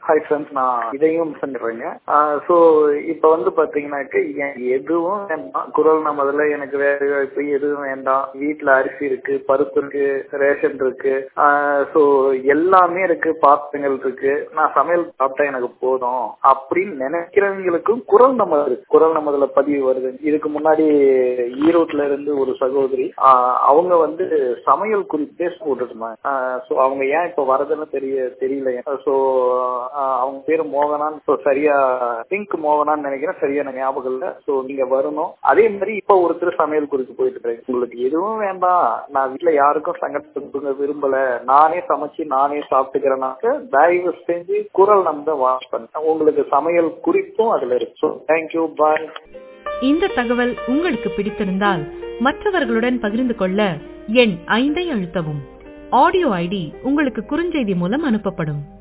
hi friends நான் இதையும் செஞ்சுறேங்க so இப்போ வந்து பாத்தீங்கன்னாக்க எ- எதுவும் வேண்டாம் குரல் நமதுல எனக்கு வேலை வாய்ப்பு எதுவும் வேண்டாம் வீட்டுல அரிசி இருக்கு பருப்பு இருக்கு ரேஷன் இருக்கு ஸோ எல்லாமே இருக்கு பாத்திரங்கள் இருக்கு நான் சமையல் சாப்பிட்டா எனக்கு போதும் அப்படின்னு நினைக்கிறவங்களுக்கும் குரல் நமது இருக்கு குரல் நமதுல பதிவு வருது இதுக்கு முன்னாடி ஈரோட்ல இருந்து ஒரு சகோதரி ஆஹ் அவங்க வந்து சமையல் குறித்து பேச போட்டுருந்தாங்க ஸோ அவங்க ஏன் இப்போ வரதுன்னு தெரிய தெரியல ஸோ அவங்க பேரு மோகனான் ஸோ சரியா திங்க் மோகனான்னு நினைக்கிறேன் சரியா எனக்கு ஞாபகம் இல்லை ஸோ நீங்க வரணும் அதே மாதிரி இப்போ ஒருத்தர் சமையல் குறித்து போயிட்டு இருக்காங்க உங்களுக்கு எதுவும் வேண்டாம் நான் வீட்டுல யாருக்கும் சங்கடத்துக்கு விரும்பல நானே சமைச்சு நானே சாப்பிட்டுக்கிறேனாக்க தயவு செஞ்சு குரல் நம்ம வாட்ச் பண்ண உங்களுக்கு சமையல் குறிப்பும் அதுல இருக்கு ஸோ தேங்க்யூ பாய் இந்த தகவல் உங்களுக்கு பிடித்திருந்தால் மற்றவர்களுடன் பகிர்ந்து கொள்ள எண் ஐந்தை அழுத்தவும் ஆடியோ ஐடி உங்களுக்கு குறுஞ்செய்தி மூலம் அனுப்பப்படும்